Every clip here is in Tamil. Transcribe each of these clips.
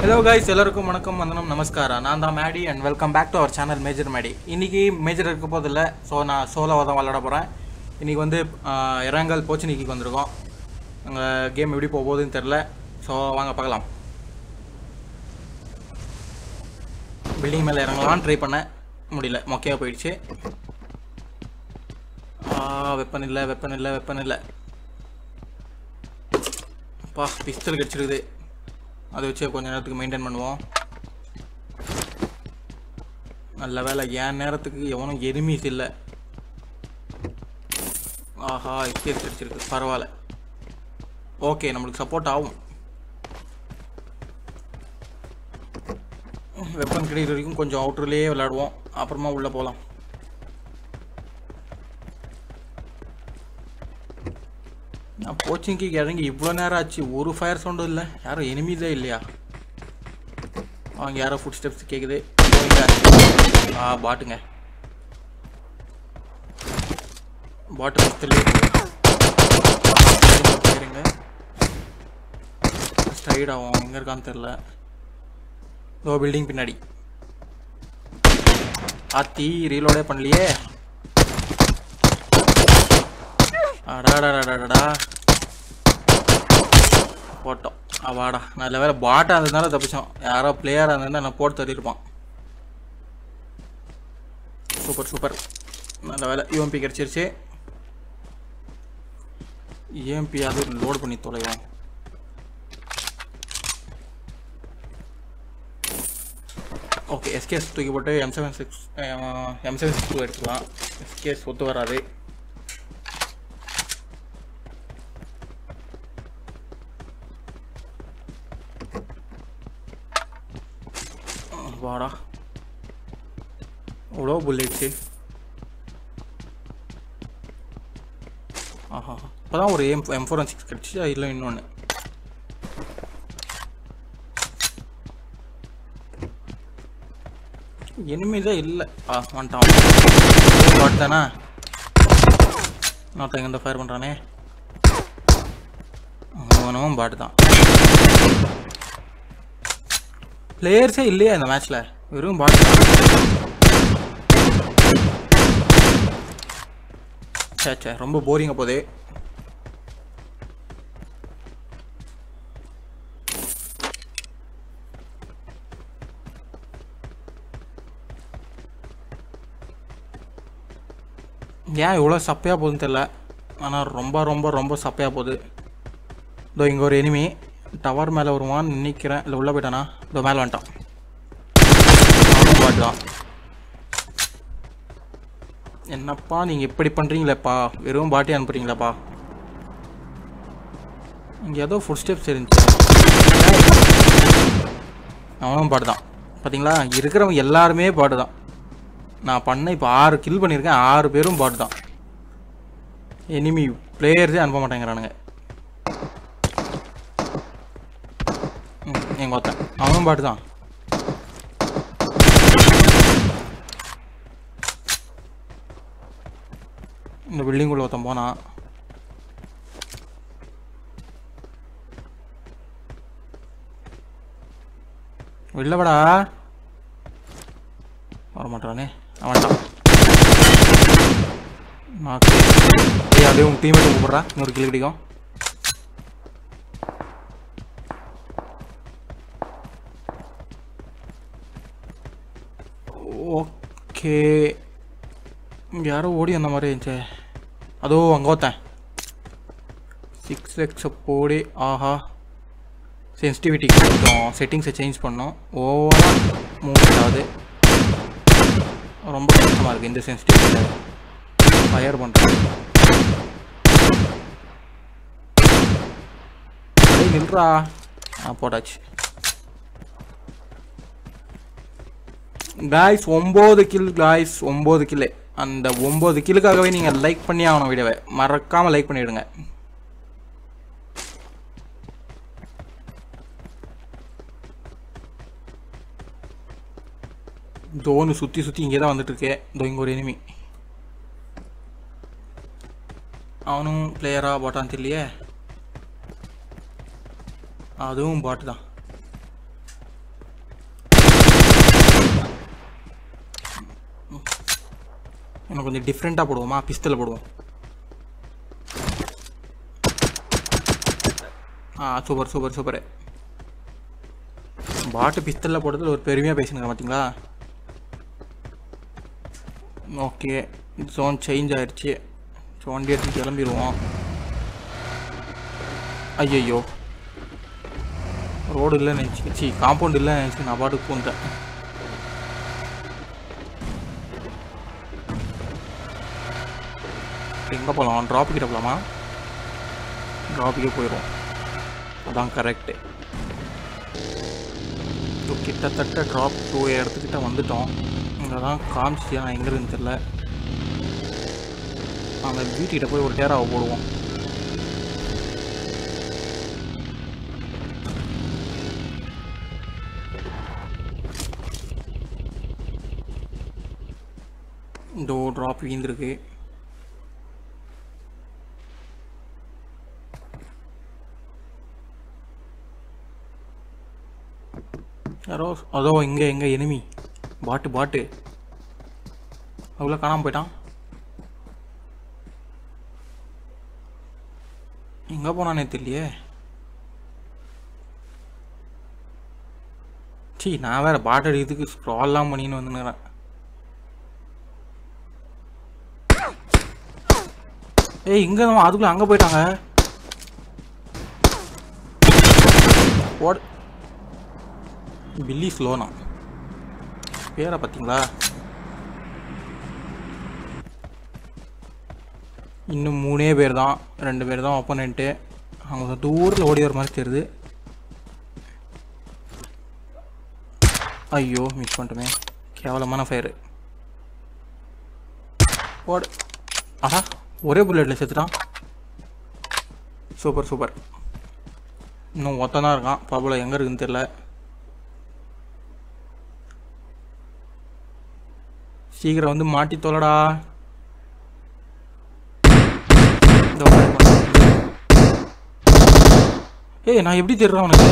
ஹலோ கைஸ் எல்லாருக்கும் வணக்கம் வந்தனம் நமஸ்காரா நான் தான் Maddy and welcome back to our channel Major Maddy இன்னைக்கு மேஜர் இருக்க போதில்ல ஸோ நான் சோலோவாக தான் விளாட போகிறேன் இன்றைக்கி வந்து ஆஹ், இரங்கல் போச்சுனிக்கு வந்திருக்கோம் அங்கே கேம் எப்படி போக போகுதுன்னு தெரில ஸோ வாங்க பார்க்கலாம் பில்டிங் மேலே இறங்கலாம்னு ட்ரை பண்ணேன் முடியல மொக்கையாக போயிடுச்சு வெப்பன் இல்லை வெப்பன் இல்லை வெப்பன் இல்லை பா பிஸ்டல் கிடச்சிருக்குது அதை வச்சு கொஞ்ச நேரத்துக்கு மெயின்டைன் பண்ணுவோம் நல்ல வேலை என் நேரத்துக்கு எவனும் எனிமீஸ் இல்லை ஆஹா எஸ்கேஸ் கிடச்சிருக்கு பரவாயில்ல ஓகே நம்மளுக்கு சப்போர்ட் ஆகும் வெப்பன் கிடைக்கிற வரைக்கும் கொஞ்சம் அவுட்டர்லேயே விளையாடுவோம் அப்புறமா உள்ளே போகலாம் நான் கோச்சிங்க்கு இறங்கி இவ்வளோ நேரம் ஆச்சு ஒரு ஃபயர் சவுண்டும் இல்லை யாரும் எனிமீஸே இல்லையா அவங்க யாரோ ஃபுட் ஸ்டெப்ஸ் கேட்குது போங்க. ஆ பாட்டுங்க பாட்டு ஃபஸ்ட்டில் சரிங்க ஸ்டைட் ஆகும் எங்கே இருக்கான்னு தெரில இதோ பில்டிங் பின்னாடி ஆத்தி ரீலோடே பண்ணலையே அடாடாடாடாடா போட்டோம் அவாடா நல்ல வேலை பாட்டாக இருந்ததுனால தப்பிச்சோம் யாரோ பிளேயராக இருந்திருந்தா நான் போட்டு தள்ளியிருப்பான் சூப்பர் சூப்பர் நல்ல வேலை யூஎம்பி கிடச்சிருச்சு ஏஎம்பி அது லோட் பண்ணி தொலைவோம் ஓகே எஸ்கேஸ் தூக்கி போட்டு M seven six M seven six two எடுத்துக்கலாம் எஸ்கேஸ் ஒத்து வராது வாடா எவ்வளோ புல்லெட்ஸு ஆஹா இப்போதான் ஒரு M M four one six கிடச்சி இல்லை இன்னொன்று எனிமி தான் இல்லை ஆ வந்துட்டான் வாட் தானா இன்னொருத்தங்க இந்த ஃபயர் பண்ணுறானே அவனும் பாட்டு தான் பிளேயர்ஸே இல்லையா இந்த மேட்ச்ல வெறும் பாட்டு சே சே ரொம்ப போரிங்க போதே ஏன் இவ்வளோ சப்பையாக போகுதுன்னு தெரில ஆனால் ரொம்ப ரொம்ப ரொம்ப சப்பையாக போகுது இதோ இங்கே ஒரு எனிமி டவர் மேலே வருவான்னு நினைக்கிறேன் இல்லை உள்ளே போயிட்டானா இதோ மேலே வந்துட்டான் அவனும் பாட்டு தான் என்னப்பா நீங்கள் இப்படி பண்ணுறீங்களேப்பா வெறும் பாட்டி அனுப்புறீங்களாப்பா இங்கே ஏதோ ஃபுட் ஸ்டெப்ஸ் இருந்துச்சு அவனும் பாட்டு தான் பார்த்தீங்களா இருக்கிறவங்க எல்லாருமே பாட்டு தான் நான் பண்ண இப்போ ஆறு கில் பண்ணியிருக்கேன் ஆறு பேரும் பாட்டு தான் எனிமி பிளேயர்ஸே அனுப்ப மாட்டேங்கிறானுங்க ம், எங்க ஒருத்தன் அவனும் பாட்டு தான் இந்த பில்டிங் உள்ள ஒருத்தன் போனான் வெளில வாடா வர மாட்டானே அவன்டான் நான் ஏய் அப்படியே உங்க டீமேட் கூப்பிட்றா இன்னொரு கிளி கிடைக்கும் ஓகே இங்க யாரோ ஓடி அந்த மாதிரி இருந்துச்சே அதோ அங்கே ஒருத்தன் சிக்ஸ் எக்ஸை போடி ஆஹா சென்சிட்டிவிட்டி கொஞ்சம் செட்டிங்ஸை சேஞ்ச் பண்ணோம் ஓவராக மூவ்மெண்ட் ஆகுது ரொம்ப கஷ்டமாக இருக்குது இந்த சென்சிட்டிவிட்டியில் ஃபயர் பண்ணுறது நில்றா ஆ போட்டாச்சு காய்ஸ் ஒம்பது கில் காய்ஸ் ஒம்பது கில்லு அந்த ஒம்பது கில்லுக்காகவே நீங்கள் லைக் பண்ணி ஆகணும் வீடியோவை மறக்காமல் லைக் பண்ணிவிடுங்க தோனு சுற்றி சுற்றி இங்கே தான் வந்துட்டு இருக்கே இதோ இங்கே ஒரு எனிமி அவனும் பிளேயரா பாட்டான்னு தெரியலையே அதுவும் பாட்டு தான் இன்னும் கொஞ்சம் டிஃப்ரெண்ட்டாக போடுவோமா பிஸ்தலில் போடுவோம் ஆ சூப்பர் சூப்பர் சூப்பர் பாட்டு பிஸ்தலில் போடுறதுல ஒரு பெருமையாக பேசுங்க பார்த்தீங்களா ஓகே ஜோன் சேஞ்ச் ஆயிடுச்சு ஸோ வண்டி எடுத்து கிளம்பிடுவோம் ஐயையோ ரோடு இல்லை நினச்சி சி காம்பவுண்ட் இல்லை நினச்சி நான் பாட்டுக்கு பூந்தேன் எங்கே போகலாம் ட்ராப் கிட்ட போகலாமா ட்ராப்புக்கே போயிடுவோம் அதான் கரெக்டு ஸோ கிட்டத்தட்ட ட்ராப் டூ இடத்துக்கிட்ட வந்துட்டோம் இங்கே தான் காமிச்சு ஆனால் எங்கே இருக்குன்னு தெரில அந்த வீட்டுக்கிட்ட போய் ஒரு டேராவை போடுவோம் இந்த ட்ராப் வீந்திருக்கு யாரோ அதோ இங்கே எங்கே எனிமி பாட்டு பாட்டு அவ்வளோ காணாமல் போயிட்டான் எங்கே போனானே தெரியலையே சீ நான் வேற பாட்டு அடிக்கிறதுக்கு ஸ்க்ரால்லாம் பண்ணின்னு வந்துனுறேன் ஏய் இங்கே தான் அதுக்குள்ளே அங்கே போயிட்டாங்க ஓடு பில்லி ஸ்லோனா பேரை பார்த்தீங்களா இன்னும் மூணே பேர் தான் ரெண்டு பேர் தான் ஒப்போனண்ட்டு அவங்க தூரத்தில் ஓடி வர மாதிரி தெரியுது ஐயோ மிஸ் பண்ணிட்டோமே கேவலமான ஃபயரு ஓடு ஆஹா ஒரே புல்லட்டில் செத்துட்டான் சூப்பர் சூப்பர் இன்னும் ஒருத்தன் தான் இருக்கான் பாபுல எங்கே இருக்குன்னு தெரில சீக்கிரம் வந்து மாட்டி தொலைடா இதோ வரேன். ஏய் நான் எப்படி தெரிறேன் உனக்கு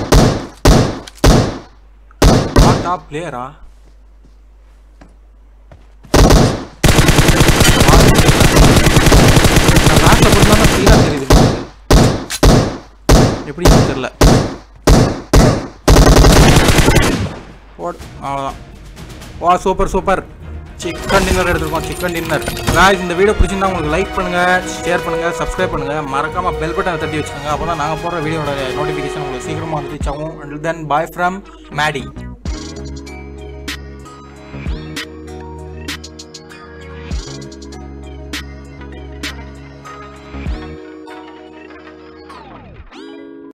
டாப் பிளேயரா லாஸ்ட்ல போட்டு க்ளீனாக தெரியுது எப்படி தெரியல ஓட் அவ்வளோதான் வா சூப்பர் சூப்பர் சிக்கன் டின்னர் எடுத்துருக்கோம் சிக்கன் டின்னர் guys இந்த வீடியோ பிடிச்சிருந்தா உங்களுக்கு லைக் பண்ணுங்க ஷேர் பண்ணுங்க சப்ஸ்கிரைப் பண்ணுங்க மறக்காம பெல் பட்டனை தட்டி வச்சுக்கோங்க அப்போ தான் நாங்கள் போடுற வீடியோட நோட்டிஃபிகேஷன் உங்களுக்கு சீக்கிரமாக வந்து ரீச் ஆகும் and then bye from Maddy